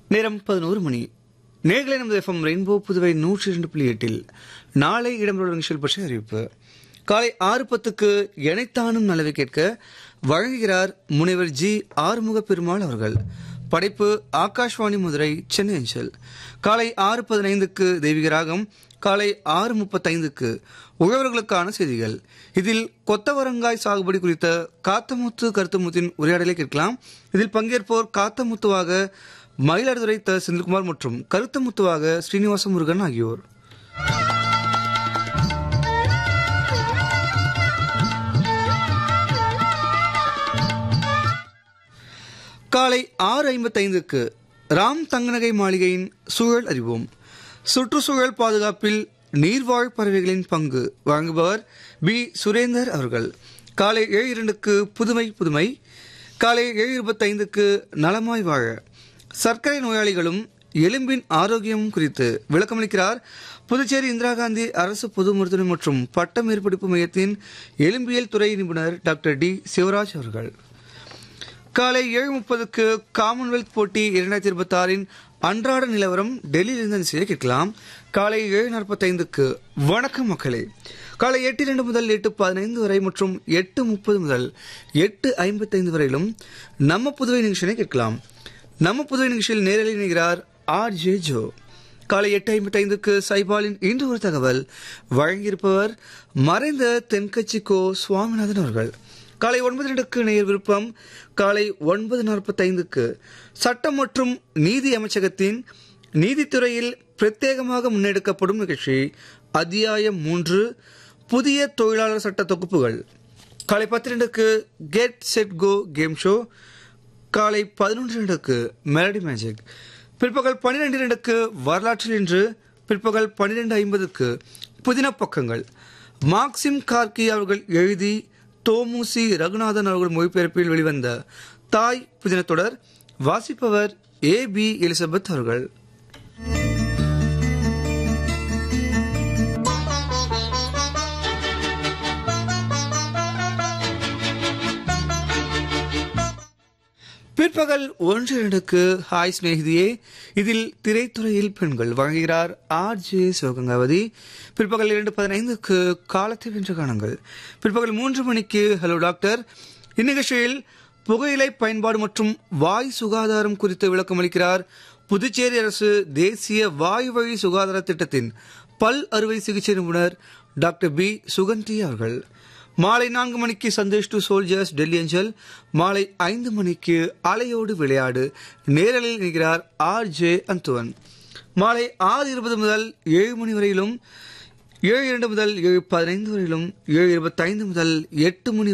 நேரம் பதினோரு மணி நேர்களை நமது எஃப்எம் ரெயின்போ புதுவை நூற்றி இரண்டு புள்ளி எட்டில் நாளை இடம்பெறும் நிகழ்ச்சிகள் பற்றிய அறிவிப்பு காலை ஆறு பத்துக்கு எனைத்தானும் நலவை கேட்க வழங்குகிறார் முனைவர் ஜி ஆறுமுக பெருமாள் அவர்கள் படைப்பு ஆகாஷ்வாணி மதுரை சென்னை அஞ்சல் காலை ஆறு பதினைந்துக்கு தெய்வீக ராகம் காலை ஆறு முப்பத்தைந்துக்கு உழவர்களுக்கான செய்திகள் இதில் கொத்தவரங்காய் சாகுபடி குறித்த காத்தமுத்து கருத்தமுத்தின் உரையாடலை கேட்கலாம் இதில் பங்கேற்போர் காத்தமுத்துவாக மயிலாடுதுறை த செந்தில்குமார் மற்றும் கருத்தமுத்துவாக ஸ்ரீனிவாச முருகன் ஆகியோர் காலை ஆறு ஐம்பத்தைந்துக்கு ராம் தங்கநகை மாளிகையின் சூழல் அறிவோம் சுற்றுச்சூழல் பாதுகாப்பில் நீர்வாழ் பறவைகளின் பங்கு வழங்குபவர் பி சுரேந்தர் அவர்கள் காலை ஏழு இரண்டுக்கு புதுமை புதுமை காலை ஏழு இருபத்தைந்துக்கு நலமாய் வாழ சர்க்கரை நோயாளிகளும் எலும்பின் ஆரோக்கியம் குறித்து விளக்கமளிக்கிறார் புதுச்சேரி இந்திரா காந்தி அரசு பொது மருத்துவமனை மற்றும் பட்ட மேற்படிப்பு மையத்தின் எலும்பியல் துறை நிபுணர் டாக்டர் டி சிவராஜ் அவர்கள் காலை ஏழு முப்பதுக்கு காமன்வெல்த் போட்டி இரண்டாயிரத்தி இருபத்தி ஆறின் அன்றாட நிலவரம் டெல்லியில் இருந்து செய்ய கேட்கலாம் காலை ஏழு நாற்பத்தைந்துக்கு வணக்கம் மக்களே காலை எட்டு இரண்டு முதல் எட்டு பதினைந்து வரை மற்றும் எட்டு முப்பது முதல் எட்டு ஐம்பத்தைந்து வரையிலும் நம்ம புதுவை நிகழ்ச்சியை கேட்கலாம் நம்ம புதுவை நிகழ்ச்சியில் நேரலில் இணைகிறார் ஆர் ஜே ஜோ காலை எட்டு ஐம்பத்தைந்துக்கு சைபாலின் இன்று ஒரு தகவல் வழங்கியிருப்பவர் மறைந்த தென்கட்சி கோ சுவாமிநாதன் அவர்கள் காலை ஒன்பது ரெண்டுக்கு நேர் விருப்பம் காலை ஒன்பது நாற்பத்தைந்துக்கு சட்டம் மற்றும் நீதி அமைச்சகத்தின் நீதித்துறையில் பிரத்யேகமாக முன்னெடுக்கப்படும் நிகழ்ச்சி அத்தியாயம் மூன்று புதிய தொழிலாளர் சட்ட தொகுப்புகள் காலை பத்து ரெண்டுக்கு get set go game show காலை பதினொன்று ரெண்டுக்கு மெலடி மேஜிக் பிற்பகல் பன்னிரெண்டு ரெண்டுக்கு வரலாற்றில் இன்று பிற்பகல் பன்னிரெண்டு ஐம்பதுக்கு புதின பக்கங்கள் மார்க்சிம் கார்கி அவர்கள் எழுதி தோமுசி ரகுநாதன் அவர்கள் மொழிபெயர்ப்பில் வெளிவந்த தாய் புதின தொடர் வாசிப்பவர் ஏ பி எலிசபெத் அவர்கள் பிற்பகல் ஒன்று இரண்டுக்கு ஹாய் சிநேகிதியே இதில் திரைத்துறையில் பெண்கள் வழங்குகிறார் ஆர் ஜே சிவகங்காவதி பிற்பகல் இரண்டு பதினைந்துக்கு காலத்தை வென்ற காணுங்கள் பிற்பகல் மூன்று மணிக்கு ஹலோ டாக்டர் இந்நிகழ்ச்சியில் புகையிலை பயன்பாடு மற்றும் வாய் சுகாதாரம் குறித்து விளக்கம் அளிக்கிறார் புதுச்சேரி அரசு தேசிய வாய் வழி சுகாதார திட்டத்தின் பல் அறுவை சிகிச்சை நிபுணர் டாக்டர் பி சுகந்தி அவர்கள் மாலை நான்கு மணிக்கு சந்தேஷ் டு சோல்ஜர்ஸ் டெல்லி அஞ்சல் மாலை ஐந்து மணிக்கு அலையோடு விளையாடு நேரலில் நிற்கிறார் ஆர் ஜே அந்துவன் மாலை ஆறு இருபது முதல் ஏழு மணி வரையிலும் ஏழு இரண்டு முதல் ஏழு பதினைந்து வரையிலும் ஏழு இருபத்தைந்து முதல் எட்டு மணி